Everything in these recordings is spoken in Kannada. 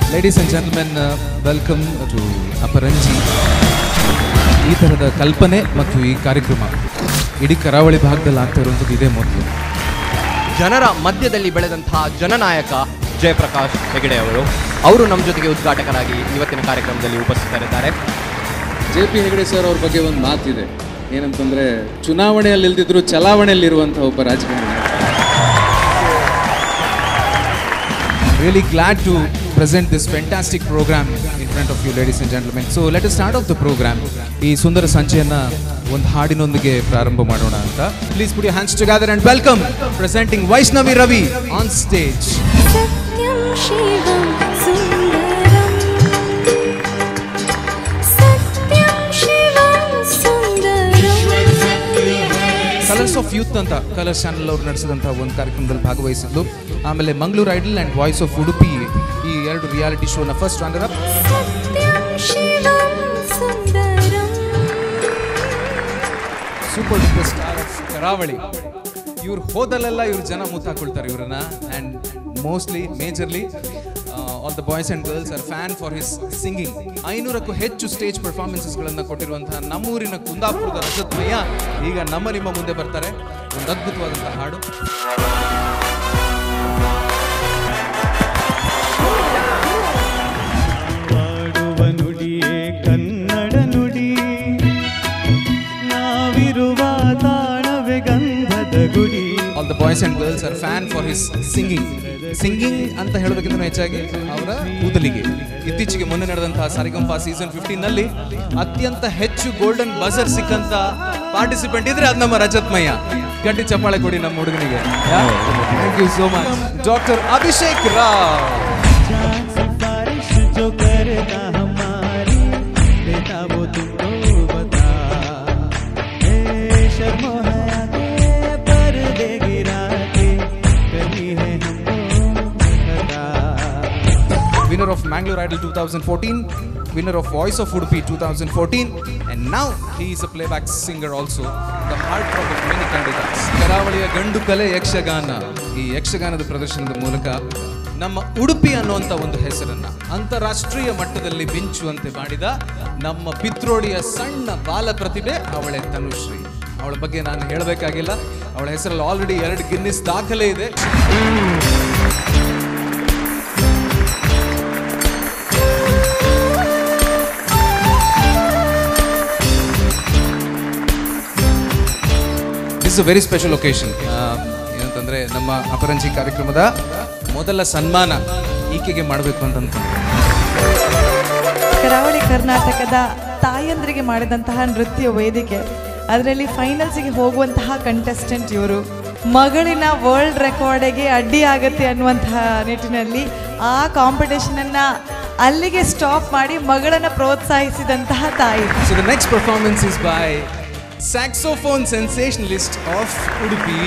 Ladies and gentlemen welcome to Aparanji ಈ ಥರದ ಕಲ್ಪನೆ ಮತ್ತು ಈ ಕಾರ್ಯಕ್ರಮ ಇಡೀ ಕರಾವಳಿ ಭಾಗದಲ್ಲಿ ಆಗ್ತಾ ಇರುವಂಥದ್ದು ಇದೇ ಮೊದಲು ಜನರ ಮಧ್ಯದಲ್ಲಿ ಬೆಳೆದಂತಹ ಜನನಾಯಕ ಜಯಪ್ರಕಾಶ್ ಹೆಗಡೆ ಅವರು ಅವರು ನಮ್ಮ ಜೊತೆಗೆ ಉದ್ಘಾಟಕರಾಗಿ ಇವತ್ತಿನ ಕಾರ್ಯಕ್ರಮದಲ್ಲಿ ಉಪಸ್ಥಿತರಿದ್ದಾರೆ ಜೆ ಪಿ ಹೆಗಡೆ ಸರ್ ಅವ್ರ ಬಗ್ಗೆ ಒಂದು ಮಾತಿದೆ ಏನಂತಂದ್ರೆ ಚುನಾವಣೆಯಲ್ಲಿ ಇಲ್ದಿದ್ರು ಚಲಾವಣೆಯಲ್ಲಿರುವಂಥ ಒಬ್ಬ ರಾಜಕಾರಣಿ really glad to present this fantastic program in front of you ladies and gentlemen so let us start off the program ಈ ಸುಂದರ ಸಂಚೆಯನ್ನ ಒಂದು ಹಾಡಿನೊಂದಿಗೆ ಪ್ರಾರಂಭ ಮಾಡೋಣ ಅಂತ please put hands together and welcome presenting Vaishnavi Ravi on stage सत्यं शिवं सुन्दरम् सत्यं शिवं सुन्दरम् ಕಲರ್ಸ್ ಆಫ್ ಯೂತ್ ಅಂತ ಕಲರ್ಸ್ ಚಾನಲ್ ಅವ್ರು ನಡೆಸಿದಂಥ ಒಂದು ಕಾರ್ಯಕ್ರಮದಲ್ಲಿ ಭಾಗವಹಿಸಿದ್ದು ಆಮೇಲೆ Mangaluru idol and voice of Udupi ಈ ಎರಡು ರಿಯಾಲಿಟಿ ಶೋನ ಫಸ್ಟ್ ರನ್ನರ್ ಅಪ್ सत्यं शिवं सुन्दरम् ಸೂಪರ್ ಡೂಪರ್ ಸ್ಟಾರ್ ಆಫ್ ಕರಾವಳಿ ಇವ್ರು ಹೋದಲ್ಲೆಲ್ಲ ಇವ್ರು ಜನ ಮುತ್ತಾಕೊಳ್ತಾರೆ ಇವ್ರನ್ನ and mostly majorly all the boys and girls are fan for his singing ಐನೂರಕ್ಕೂ ಹೆಚ್ಚು ಸ್ಟೇಜ್ ಪರ್ಫಾರ್ಮೆನ್ಸಸ್ಗಳನ್ನು ಕೊಟ್ಟಿರುವಂತಹ ನಮ್ಮೂರಿನ ಕುಂದಾಪುರದ ರಜತ್ಮಯ್ಯ ಈಗ ನಮ್ಮ ನಿಮ್ಮ ಮುಂದೆ ಬರ್ತಾರೆ ಒಂದು ಅದ್ಭುತವಾದಂತಹ ಹಾಡು ಆಡುವ ನುಡಿಯೇ ಕನ್ನಡ ನುಡಿ ನಾವಿರುವ ತಾಣವೇ ಗಂಧದ ಗುಡಿ all the boys and girls are fan for his singing singing ಅಂತ ಹೇಳೋದಕ್ಕಿಂತ ಹೆಚ್ಚಾಗಿ ಅವರ ಕೂದಲಿಗೆ ಇತ್ತೀಚೆಗೆ ಮೊನ್ನೆ ನಡೆದಂತಹ ಸಾರಿಗಂಪಾ ಸೀಸನ್ ಫಿಫ್ಟೀನ್ ನಲ್ಲಿ ಅತ್ಯಂತ ಹೆಚ್ಚು ಗೋಲ್ಡನ್ ಬಜರ್ ಸಿಕ್ಕಂತ ಪಾರ್ಟಿಸಿಪೆಂಟ್ ಇದ್ರೆ ಅದು ನಮ್ಮ ರಜತ್ ಮಯ್ಯ ಗಟ್ಟಿ ಚಪ್ಪಾಳೆ ಕೊಡಿ ನಮ್ಮ ಹುಡುಗನಿಗೆ thank you so much doctor Abhishek Rao जान सिफारिश जो करता हमारी देता वो तुमको बता ए शर्मो हया के पर्दे गिरा के कही है हमको खता winner of Mangalore Idol 2014, winner of Voice of Udupi 2014, and now he is a playback singer also, the heartthrob of many candidates. ಕರಾವಳಿಯ ಗಂಡು ಕಲೆ ಯಕ್ಷಗಾನ ಈ ಯಕ್ಷಗಾನದ ಪ್ರದರ್ಶನದ ಮೂಲಕ ನಮ್ಮ ಉಡುಪಿ ಅನ್ನುವಂಥ ಒಂದು ಹೆಸರನ್ನ ಅಂತಾರಾಷ್ಟ್ರೀಯ ಮಟ್ಟದಲ್ಲಿ ಮಿಂಚುವಂತೆ ಮಾಡಿದ ನಮ್ಮ ಪಿತ್ರೋಡಿಯ ಸಣ್ಣ ಬಾಲ ಪ್ರತಿಭೆ ಅವಳೆ ತನುಶ್ರೀ ಅವಳ ಬಗ್ಗೆ ನಾನು ಹೇಳಬೇಕಾಗಿಲ್ಲ ಅವಳ ಹೆಸರಲ್ಲಿ ಆಲ್ರೆಡಿ ಎರಡು ಗಿನ್ನಿಸ್ ದಾಖಲೆ ಇದೆ this a very special occasion ಏನಂತಂದ್ರೆ ನಮ್ಮ ಅಪರಂಜಿ ಕಾರ್ಯಕ್ರಮದ ಮೊದಲ ಸನ್ಮಾನ ಈಕೆಗೆ ಮಾಡಬೇಕು ಅಂತ ಅನ್ಕೊಂಡೆ ಕರಾವಳಿ ಕರ್ನಾಟಕದ ತಾಯಂದ್ರಿಗೆ ಮಾಡಿದಂತಹ ನೃತ್ಯ ವೇದಿಕೆ ಅದರಲ್ಲಿ ಫೈನಲ್ಸಿಗೆ ಹೋಗುವಂತಹ ಕಂಟೆಸ್ಟೆಂಟ್ ಇವರು ಮಗಳಿನ ವರ್ಲ್ಡ್ ರೆಕಾರ್ಡಿಗೆ ಅಡ್ಡಿ ಆಗತ್ತೆ ಅನ್ನುವಂತಹ ನಿಟ್ಟಿನಲ್ಲಿ ಆ ಕಾಂಪಿಟೇಷನನ್ನು ಅಲ್ಲಿಗೆ ಸ್ಟಾಪ್ ಮಾಡಿ ಮಗಳನ್ನು ಪ್ರೋತ್ಸಾಹಿಸಿದಂತಹ ತಾಯಿ so the next performance is by saxophone sensationalist of Udupi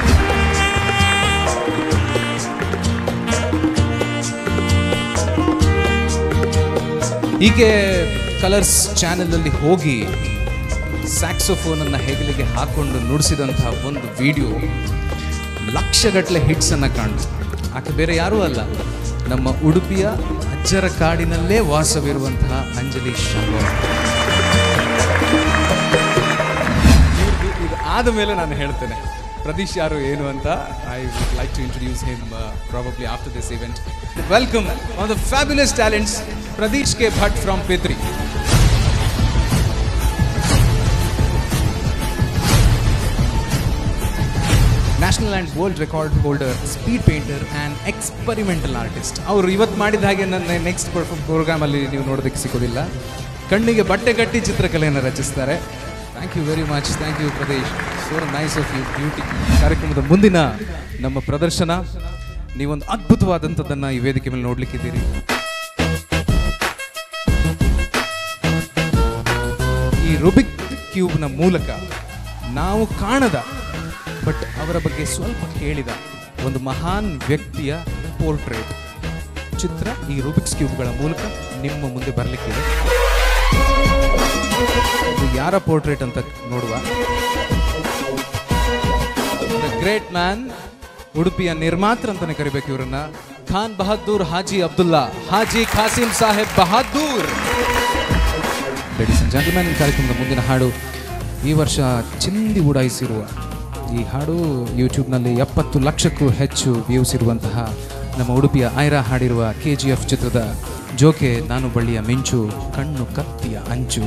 ಹೀಗೆ ಕಲರ್ಸ್ ಚಾನೆಲಲ್ಲಿ ಹೋಗಿ ಸ್ಯಾಕ್ಸೋಫೋನನ್ನು ಹೆಗಲಿಗೆ ಹಾಕೊಂಡು ನುಡಿಸಿದಂತಹ ಒಂದು ವಿಡಿಯೋ ಲಕ್ಷಗಟ್ಟಲೆ ಹಿಟ್ಸನ್ನು ಕಾಣ್ತು ಆಕೆ ಬೇರೆ ಯಾರೂ ಅಲ್ಲ ನಮ್ಮ ಉಡುಪಿಯ ಅಜ್ಜರ ಕಾಡಿನಲ್ಲೇ ವಾಸವಿರುವಂತಹ ಅಂಜಲಿ ಶರ್ಮಾ ಇದು ಆದ ಮೇಲೆ ನಾನು ಹೇಳ್ತೇನೆ ಪ್ರದೀಶ್ ಯಾರು ಏನು ಅಂತ I would like to introduce him probably after this event welcome on the fabulous talents Pradeesh K Bhat from Pitri national and world record holder speed painter and experimental artist ಅವರು ಇವತ್ತು ಮಾಡಿದ ಹಾಗೆ ನನ್ನ ನೆಕ್ಸ್ಟ್ ಪ್ರೋಗ್ರಾಮಲ್ಲಿ ನೀವು ನೋಡೋದಕ್ಕೆ ಸಿಗೋದಿಲ್ಲ ಕಣ್ಣಿಗೆ ಬಟ್ಟೆ ಕಟ್ಟಿ ಚಿತ್ರಕಲೆಯನ್ನು ರಚಿಸ್ತಾರೆ thank you very much thank you Pradesh so nice of you beauty ಕಾರ್ಯಕ್ರಮದ ಮುಂದಿನ ನಮ್ಮ ಪ್ರದರ್ಶನ ನೀವೊಂದು ಅದ್ಭುತವಾದಂಥದ್ದನ್ನು ಈ ವೇದಿಕೆ ಮೇಲೆ ನೋಡ್ಲಿಕ್ಕಿದ್ದೀರಿ ಈ ರುಬಿಕ್ ಕ್ಯೂಬ್ನ ಮೂಲಕ ನಾವು ಕಾಣದ ಬಟ್ ಅವರ ಬಗ್ಗೆ ಸ್ವಲ್ಪ ಕೇಳಿದ ಒಂದು ಮಹಾನ್ ವ್ಯಕ್ತಿಯ ಪೋರ್ಟ್ರೇಟ್ ಚಿತ್ರ ಈ ರುಬಿಕ್ಸ್ ಕ್ಯೂಬ್ಗಳ ಮೂಲಕ ನಿಮ್ಮ ಮುಂದೆ ಬರಲಿಕ್ಕಿದೆ ಇದು ಯಾರ ಪೋರ್ಟ್ರೇಟ್ ಅಂತ ನೋಡುವ ಗ್ರೇಟ್ ಮ್ಯಾನ್ ಉಡುಪಿಯ ನಿರ್ಮಾತೃ ಅಂತಾನೆ ಕರಿಬೇಕು ಇವರನ್ನ Khan Bahadur Haji Abdulla Haji Kasim Saheb Bahadur ladies and gentlemen ಕಾರ್ಯಕ್ರಮದ ಮುಂದಿನ ಹಾಡು ಈ ವರ್ಷ ಚಿಂದಿ ಉಡಾಯಿಸಿರುವ ಈ ಹಾಡು ಯೂಟ್ಯೂಬ್ನಲ್ಲಿ ಎಪ್ಪತ್ತು ಲಕ್ಷಕ್ಕೂ ಹೆಚ್ಚು ವ್ಯೂಸ್ ಇರುವಂತಹ ನಮ್ಮ ಉಡುಪಿಯ ಐರಾ ಹಾಡಿರುವ ಕೆ ಜಿ ಎಫ್ ಚಿತ್ರದ ಜೋಕೆ ನಾನು ಬಳ್ಳಿಯ ಮಿಂಚು ಕಣ್ಣು ಕತ್ತಿಯ ಅಂಚು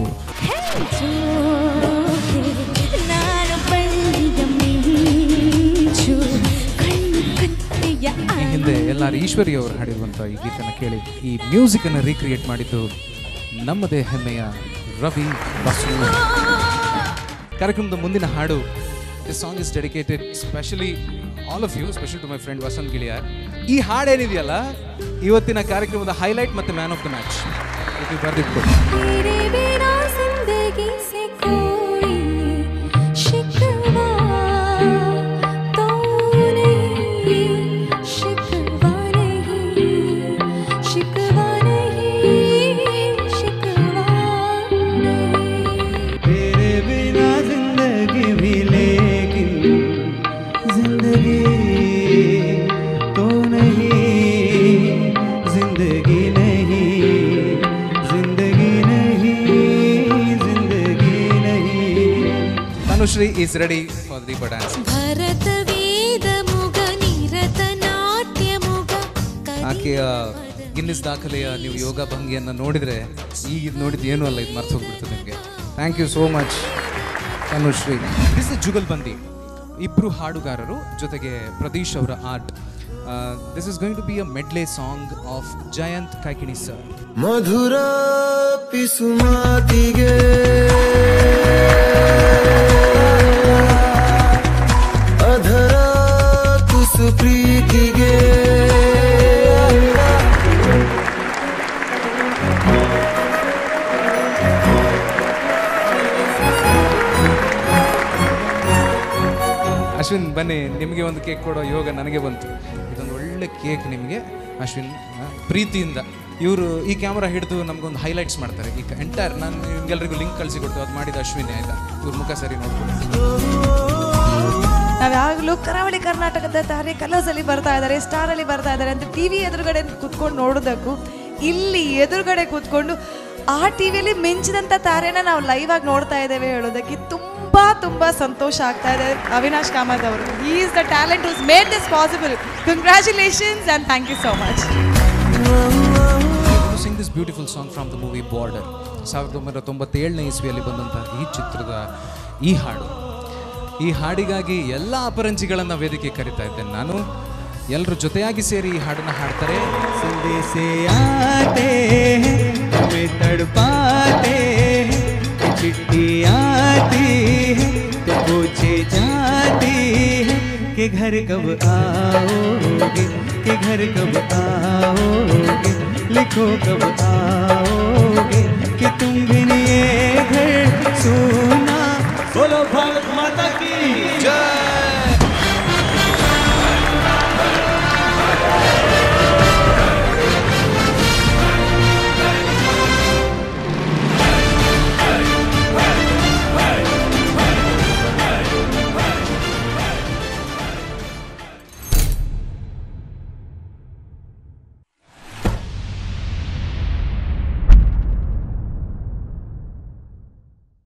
ನಾನು ಬಳ್ಳಿಯ ಮಿಂಚು ಕಣ್ಣು ಕತ್ತಿಯ ಈ ಹಿಂದೆ ಎಲ್ಲಾರು ಈಶ್ವರಿ ಅವರು ಹಾಡಿರುವಂಥ ಈ ಗೀತನ ಕೇಳಿ ಈ ಮ್ಯೂಸಿಕನ್ನು ರೀಕ್ರಿಯೇಟ್ ಮಾಡಿದ್ದು ನಮ್ಮದೇ ಹೆಮ್ಮೆಯ ರವಿ ಬಸು ಕಾರ್ಯಕ್ರಮದ ಮುಂದಿನ ಹಾಡು this song is dedicated specially all of you special to my friend Vasanth Giliyar ಈ ಹಾಡು ಏನಿದೆಯಲ್ಲ ಇವತ್ತಿನ ಕಾರ್ಯಕ್ರಮದ ಹೈಲೈಟ್ ಮತ್ತು ಮ್ಯಾನ್ ಆಫ್ ದ ಮ್ಯಾಚ್ ಇದು ಬರೆದಿಟ್ಕೊಡಿ तेरे बिना जिंदगी से कोई शिकवा तो नहीं शिकवा नहीं शिकवा नहीं शिकवा नहीं तेरे बिना जिंदगी भी लेकिन जिंदगी तो नहीं जिंदगी नहीं जिंदगी नहीं जिंदगी नहीं Tanushree is ready for deepa dance ಭರತ ವೇದ ಮುಗ ನಿರತ ನಾಟ್ಯ ಮುಗ ಆಕೆಯ ಗಿನ್ನಿಸ್ ದಾಖಲೆಯ ನೀವು ಯೋಗ ಭಂಗಿಯನ್ನು ನೋಡಿದರೆ ಈಗ ಇದು ನೋಡಿದ್ದು ಏನೂ ಅಲ್ಲ ಇದು ಮರ್ತು ಹೋಗ್ಬಿಡ್ತದೆ ನಿಮಗೆ thank you so much Tanushree this is jugalbandi ಇಬ್ಬರು ಹಾಡುಗಾರರು ಜೊತೆಗೆ ಪ್ರದೀಶ್ ಅವರ art this is going to be a medley song of Jayant Kaikini sir ಮಧುರ ಪಿಸುಮಾತಿಗೆ ಅಧರ ತುಸು ಪ್ರೀತಿಗೆ ಅಶ್ವಿನ್ ಬನ್ನಿ ನಿಮಗೆ ಒಂದು ಕೇಕ್ ಕೊಡೋ ಯೋಗ ನನಗೆ ಬಂತು ಇದೊಂದು ಒಳ್ಳೆ ಕೇಕ್ ನಿಮಗೆ ಅಶ್ವಿನ್ ಆ, ಪ್ರೀತಿಯಿಂದ ಇವರು ಈ ಕ್ಯಾಮ್ರಾ ಹಿಡಿದು ನಮಗೊಂದು ಹೈಲೈಟ್ಸ್ ಮಾಡ್ತಾರೆ ಈಗ ಎಂಟೈರ್ ನಾನು ನಿಮ್ಗೆಲ್ರಿಗೂ ಲಿಂಕ್ ಕಳಿಸಿ ಕೊಡ್ತು ಅದು ಮಾಡಿದ ಅಶ್ವಿನ್ ಆಯ್ತಾ ಇವ್ರ ಮುಖ ಸರಿ ನೋಡ್ಕೊಂಡು ನಾವು ಯಾವಾಗಲೂ ಕರಾವಳಿ ಕರ್ನಾಟಕದ ತಾರೆ ಕಲರ್ಸ್ ಅಲ್ಲಿ ಬರ್ತಾ ಇದ್ದಾರೆ ಸ್ಟಾರ್ ಅಲ್ಲಿ ಬರ್ತಾ ಇದ್ದಾರೆ ಅಂತ ಟಿವಿ ಎದುರುಗಡೆ ಕುತ್ಕೊಂಡು ನೋಡೋದಕ್ಕೂ ಇಲ್ಲಿ ಎದುರುಗಡೆ ಕೂತ್ಕೊಂಡು ಆ ಟಿವಿಯಲ್ಲಿ ಮಿಂಚಿದಂಥ ತಾರೆನ ನಾವು ಲೈವ್ ಆಗಿ ನೋಡ್ತಾ ಇದ್ದೇವೆ ಹೇಳೋದಕ್ಕೆ ತುಂಬಾ ತುಂಬಾ ಸಂತೋಷ ಆಗ್ತಾ ಇದೆ ಅವಿನಾಶ್ ಕಾಮತ್ ಅವರು ಈ is the talent who's made this possible congratulations and thank you so much sing this beautiful song from the movie Border ಸಾವಿರದ ಒಂಬೈನೂರ ತೊಂಬತ್ತೇಳನೇ ಇಸ್ವಿಯಲ್ಲಿ ಬಂದಂತಹ ಈ ಚಿತ್ರದ ಈ ಹಾಡು ಈ ಹಾಡಿಗಾಗಿ ಎಲ್ಲ ಅಪರಂಜಿಗಳನ್ನು ವೇದಿಕೆ ಕರಿತಾ ಇದ್ದೇನೆ ನಾನು ಎಲ್ಲರ ಜೊತೆಯಾಗಿ ಸೇರಿ ಈ ಹಾಡನ್ನು ಹಾಡ್ತಾರೆ संदेश आते हैं हमें तड़पाते हैं कि चिट्ठी आती है तो पूछे जाती है कि घर कब आओगे कि घर कब आओगे लिखो कब आओगे कि तुम भी ये घर सुना बोलो भारत माता की जय